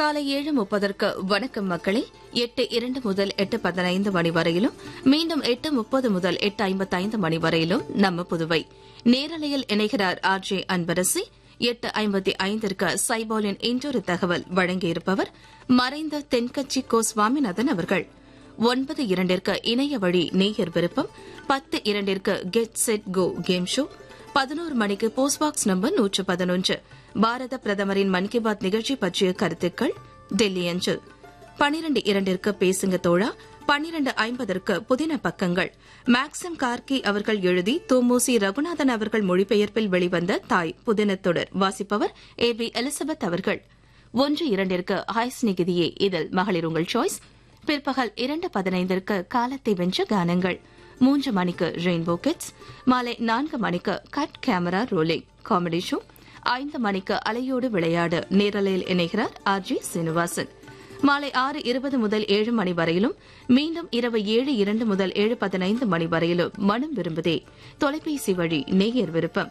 காலை ஏழு முப்பதற்கு வணக்கம் மக்களே எட்டு இரண்டு முதல் எட்டு பதினைந்து மணி வரையிலும் மீண்டும் எட்டு முப்பது முதல் எட்டு ஐம்பத்தைந்து மணி வரையிலும் நம்ம புதுவை நேரலையில் இணைகிறார் ஆர் ஜே அன்பரசி எட்டு ஐம்பத்தி ஐந்திற்கு சைபாலின் இன்றொரு தகவல் வழங்கியிருப்பவர் மறைந்த தென்கட்சி கோ சுவாமிநாதன் அவர்கள் ஒன்பது இரண்டிற்கு இணைய வழி நேயர் விருப்பம் பத்து இரண்டிற்கு get set go game show பதினோரு மணிக்கு போஸ்ட் பாக்ஸ் நம்பர் நூற்று பதினொன்று பாரத பிரதமரின் மன் கி பாத் நிகழ்ச்சி பற்றிய கருத்துக்கள் டெல்லி அஞ்சல் பனிரண்டு இரண்டிற்கு பேசுங்க தோழா பனிரண்டு ஐம்பதற்கு புதின பக்கங்கள் மேக்சிம் கார்கி அவர்கள் எழுதி தோமோசி ரகுநாதன் அவர்கள் மொழிபெயர்ப்பில் வெளிவந்த தாய் புதின தொடர் வாசிப்பவர் ஏ பி எலிசபெத் அவர்கள் ஒன்று இரண்டிற்கு ஹாய்ஸ் நிகிதியே இதில் மகளிர் உங்கள் சாய்ஸ் பிற்பகல் இரண்டு பதினைந்திற்கு காலத்தை வென்ற கானங்கள் மூன்று மணிக்கு ரெயின்போ கிட்ஸ் மாலை நான்கு மணிக்கு cut camera rolling comedy show ஐந்து மணிக்கு அலையோடு விளையாடு நேரலையில் இணைகிறார் ஆர் ஜி சீனிவாசன் மாலை ஆறு இருபது முதல் ஏழு மணி வரையிலும் மீண்டும் இரவு ஏழு இரண்டு முதல் ஏழு பதினைந்து மணி வரையிலும் மனம் விரும்புதே தொலைபேசி வழி நேயர் விருப்பம்